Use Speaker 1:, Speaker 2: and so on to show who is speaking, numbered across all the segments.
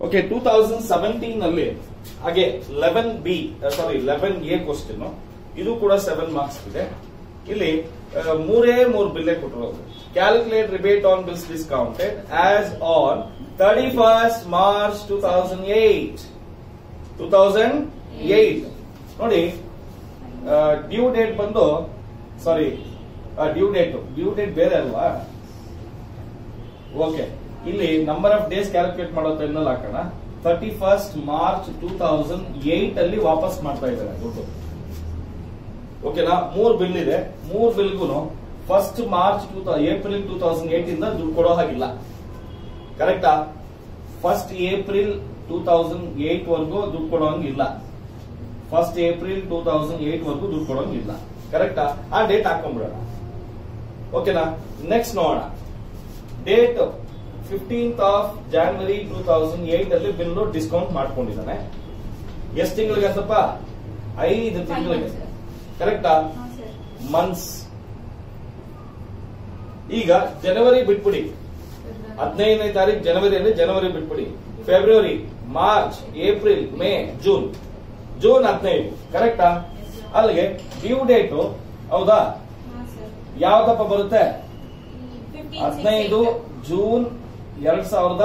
Speaker 1: Okay two thousand seventeen ಅಲ್ಲಿ ಹಾಗೆ eleven B sorry eleven A question ಇದು ಕೂಡ ಸೆವೆನ್ ಮಾರ್ಕ್ಸ್ ಇದೆ ಇಲ್ಲಿ ಆ, ಮೂರೇ ಮೂರು ಬಿಲ್ಲೆ ಕೊಟ್ಟಿರೋದು calculate rebate on bills discounted as on thirty first March two thousand eight two thousand eight ನೋಡಿ ಡ್ಯೂ ಡೇಟ್ ಬಂದು sorry due date due date ಬೇರೆ ಅಲ್ವಾ ಓಕೆ ಇಲ್ಲಿ ನಂಬರ್ ಆಫ್ ಡೇಸ್ ಕ್ಯಾಲ್ಕುಲೇಟ್ ಮಾಡೋ ಟೈಮ್ನಲ್ಲಿ ಹಾಕೋಣ thirty first March two thousand eight ಅಲ್ಲಿ ವಾಪಸ್ ಮಾಡ್ತಾ ಇದ್ದಾರೆ ದುಡ್ಡು ಓಕೆನಾ ಮೂರ್ ಬಿಲ್ ಇದೆ ಮೂರ್ ಬಿಲ್ಗೂ first March to April two thousand eight ಇಂದ ದುಡ್ಡು ಕೊಡೋ ಹಾಗಿಲ್ಲ ಕರೆಕ್ಟಾ first April two thousand eight ವರ್ಗೂ ದುಡ್ಡು ಕೊಡೋಂಗಿಲ್ಲ first April two thousand eight ವರ್ಗೂ ದುಡ್ಡು ಕೊಡೋಂಗಿಲ್ಲ ಕರೆಕ್ಟಾ ಆ ಡೇಟ್ ಹಾಕೊಂಡ್ಬಿಡೋಣ ಓಕೆನಾ ನೆಕ್ಸ್ಟ್ ನೋಡೋಣ date fifteenth of January two thousand eight ಅಲ್ಲಿ ಬಿಲ್ ಡಿಸ್ಕೌಂಟ್ ಮಾಡ್ಕೊಂಡಿದ್ದಾನೆ ಎಷ್ಟು ತಿಂಗಳಿಗೆ ಅಂತಪ್ಪ ಐದು ತಿಂಗಳಿಗೆ ಕರೆಕ್ಟಾ ಮಂತ್ಸ್ ಈಗ ಜನವರಿ ಬಿಟ್ಬಿಡಿ ಹದಿನೈದನೇ ತಾರೀಕು ಜನವರಿಯಲ್ಲಿ ಜನವರಿ ಬಿಟ್ಬಿಡಿ February March April May June June ಹದಿನೈದು ಕರೆಕ್ಟಾ ಅಲ್ಲಿಗೆ ಡ್ಯೂ ಡೇಟ್ ಹೌದಾ ಯಾವ್ದಪ್ಪ ಬರುತ್ತೆ ಹದಿನೈದು ಜೂನ್ ಎರಡ್ ಸಾವಿರದ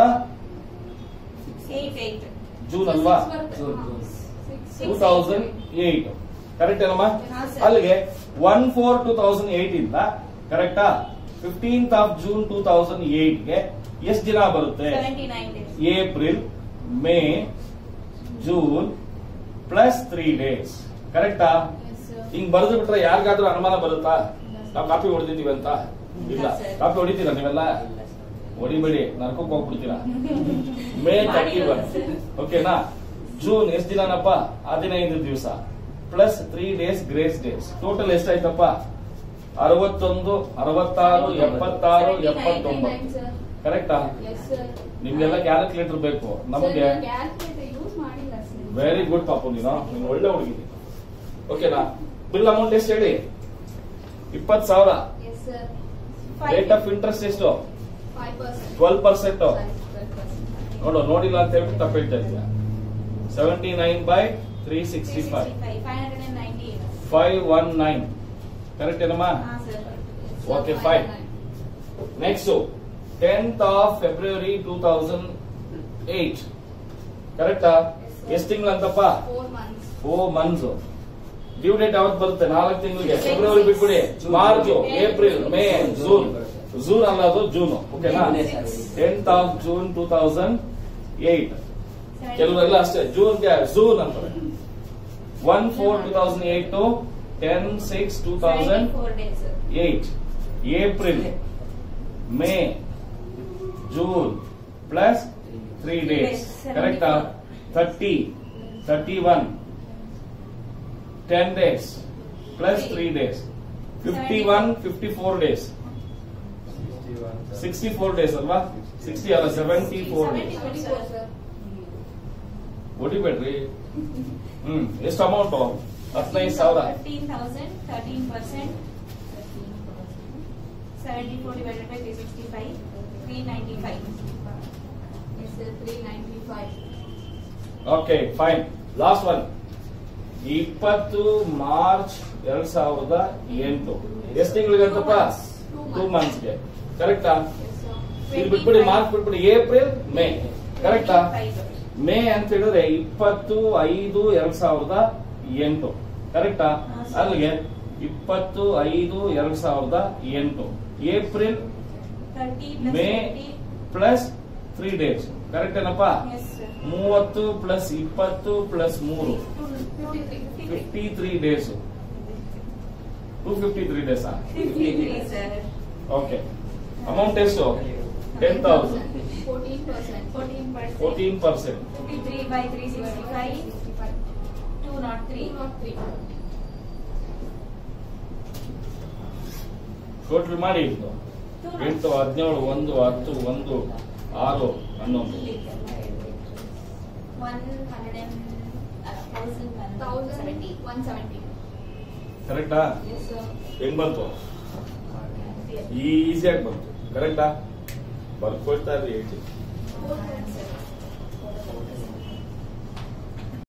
Speaker 1: ಜೂನ್ ಅಲ್ವಾ ಟೂ ತೌಸಂಡ್ ಏಟ್ ಕರೆಕ್ಟ್ ಏನಮ್ಮ
Speaker 2: ಹಾ, sir.
Speaker 1: ಅಲ್ಲಿಗೆ one four two thousand eight ಇಂದ ಕರೆಕ್ಟಾ fifteenth of June two thousand eight ಗೆ ಎಷ್ಟು ದಿನ ಬರುತ್ತೆ April May June plus three days ಕರೆಕ್ಟಾ ಹಿಂಗ್ ಬರೆದು ಬಿಟ್ರೆ ಯಾರಿಗಾದ್ರೂ ಅನುಮಾನ ಬರುತ್ತಾ ನಾವು ಕಾಪಿ ಹೊಡೆದಿದ್ದೀವಿ ಅಂತ ಇಲ್ಲ
Speaker 2: ಇಲ್ಲ, sir.
Speaker 1: ಕಾಪಿ ಹೊಡಿತೀರಾ ನೀವೆಲ್ಲ ಹೊಡಿಬೇಡಿ ನರ್ಕಕ್ಕೆ ಹೋಗ್ಬಿಡ್ತೀರಾ ಮೇ ತರ್ಟಿ ಒನ್ ಓಕೆನಾ ಜೂನ್ ಎಷ್ಟು ದಿನನಪ್ಪ ಹದಿನೈದು ದಿವಸ plus three days grace days total ಎಷ್ಟಾಯ್ತಪ್ಪ ಅರವತ್ತೊಂದು ಅರವತ್ತಾರು ಎಪ್ಪತ್ತಾರು ಎಪ್ಪತ್ತೊಂಬತ್ತು ಕರೆಕ್ಟಾ ನಿಮ್ಗೆಲ್ಲ ಕ್ಯಾಲ್ಕುಲೇಟರ್ ಬೇಕು ನಮಗೆ ವೆರಿ ಗುಡ್ ಪಾಪು ನೀನು ನೀನು ಒಳ್ಳೆ ಹುಡುಗಿ ಓಕೆನಾ ಬಿಲ್ ಅಮೌಂಟ್ ಎಷ್ಟು ಹೇಳಿ ಇಪ್ಪತ್ ಸಾವಿರ ರೇಟ್ ಆಫ್ ಇಂಟ್ರೆಸ್ಟ್ ಎಷ್ಟು ಟ್ವೆಲ್ ಪರ್ಸೆಂಟ್ ನೋಡು ನೋಡಿಲ್ಲ ಅಂತ ಹೇಳ್ಬಿಟ್ಟು ತಪ್ಪು ಹೇಳ್ತಾ ಇದೀಯ seventy nine by three sixty five five one nine correct ಏನಮ್ಮ Okay, fine. Next tenth of February two thousand eight ಕರೆಕ್ಟಾ ಎಷ್ಟು ತಿಂಗಳು ಅಂತಪ್ಪ ಫೋರ್ ಮಂತ್ಸ್ ಡ್ಯೂ ಡೇಟ್ ಯಾವತ್ತು ಬರುತ್ತೆ ನಾಲ್ಕು ತಿಂಗಳಿಗೆ ಫೆಬ್ರವರಿ ಬಿಟ್ಬಿಡಿ March April May June June ಅಲ್ಲ ಅದು ಜೂನ್ ಓಕೆನಾ tenth of June two thousand eight ಕೆಲವರೆಲ್ಲ ಅಷ್ಟೇ ಜೂನ್ಗೆ ಜೂನ್ ಅಂತಾರೆ one four two thousand eight to ten six two thousand eight April May June plus three days ಕರೆಕ್ಟಾ thirty thirty one ten days plus three days fifty one fifty four days sixty four days ಅಲ್ವಾ sixty ಅಲ್ಲ seventy four days ಹೊಡಿಬೇಡ್ರಿ ಹ್ಮ್ ಎಷ್ಟು amount ಹದಿನೈದು ಸಾವಿರ
Speaker 2: Seventy four divided by three sixty five, three ninety five.
Speaker 1: Okay fine last one ಇಪ್ಪತ್ತು March ಎರಡ್ ಸಾವಿರದ ಎಂಟು ಎಷ್ಟು ತಿಂಗಳಿಗೆ ಅಂತಪ್ಪ ಟೂ ಮಂತ್ಸ್ಗೆ ಕರೆಕ್ಟಾ ಇದು ಬಿಟ್ಬಿಡಿ ಮಾರ್ಚ್ ಬಿಟ್ಬಿಡಿ ಏಪ್ರಿಲ್ ಮೇ ಕರೆಕ್ಟಾ ಮೇ ಅಂತ ಹೇಳಿದ್ರೆ ಇಪ್ಪತ್ತು ಐದು ಎರಡ್ ಸಾವಿರದ ಎಂಟು ಕರೆಕ್ಟಾ
Speaker 2: ಹಾ, ಸರ್.
Speaker 1: ಅಲ್ಲಿಗೆ ಇಪ್ಪತ್ತು ಐದು ಎರಡ್ ಸಾವಿರದ ಎಂಟು April
Speaker 2: Thirty plus
Speaker 1: May
Speaker 2: fifty.
Speaker 1: Plus three days correct ಏನಪ್ಪ
Speaker 2: Yes, sir.
Speaker 1: ಮೂವತ್ತು ಪ್ಲಸ್ ಇಪ್ಪತ್ತು ಪ್ಲಸ್ ಮೂರು
Speaker 2: Fifty three.
Speaker 1: Fifty three days two fifty three days
Speaker 2: Fifty three, sir.
Speaker 1: Okay amount ಎಷ್ಟು ten thousand
Speaker 2: Fourteen percent. Fourteen percent.
Speaker 1: Fourteen percent
Speaker 2: Fifty three by three sixty five. Two not three. Not three.
Speaker 1: Total ಮಾಡಿ ಇದು
Speaker 2: Two not
Speaker 1: ಎಂಟು ಹದಿನೇಳು ಒಂದು ಹತ್ತು ಒಂದು ಆರು ಹನ್ನೊಂದು
Speaker 2: One hundred and uh, thousand one
Speaker 3: Thousand
Speaker 2: seventy.
Speaker 3: one seventy.
Speaker 1: ಕರೆಕ್ಟಾ
Speaker 2: Yes, sir.
Speaker 1: ಹೆಂಗ್ ಬಂತು ಈಸಿಯಾಗಿ ಬಂತು ಕರೆಕ್ಟಾ ಬರ್ಕೊಳ್ತಾ ಇದ್ರಿ ಹೇಳ್ತೀನಿ
Speaker 3: Four hundred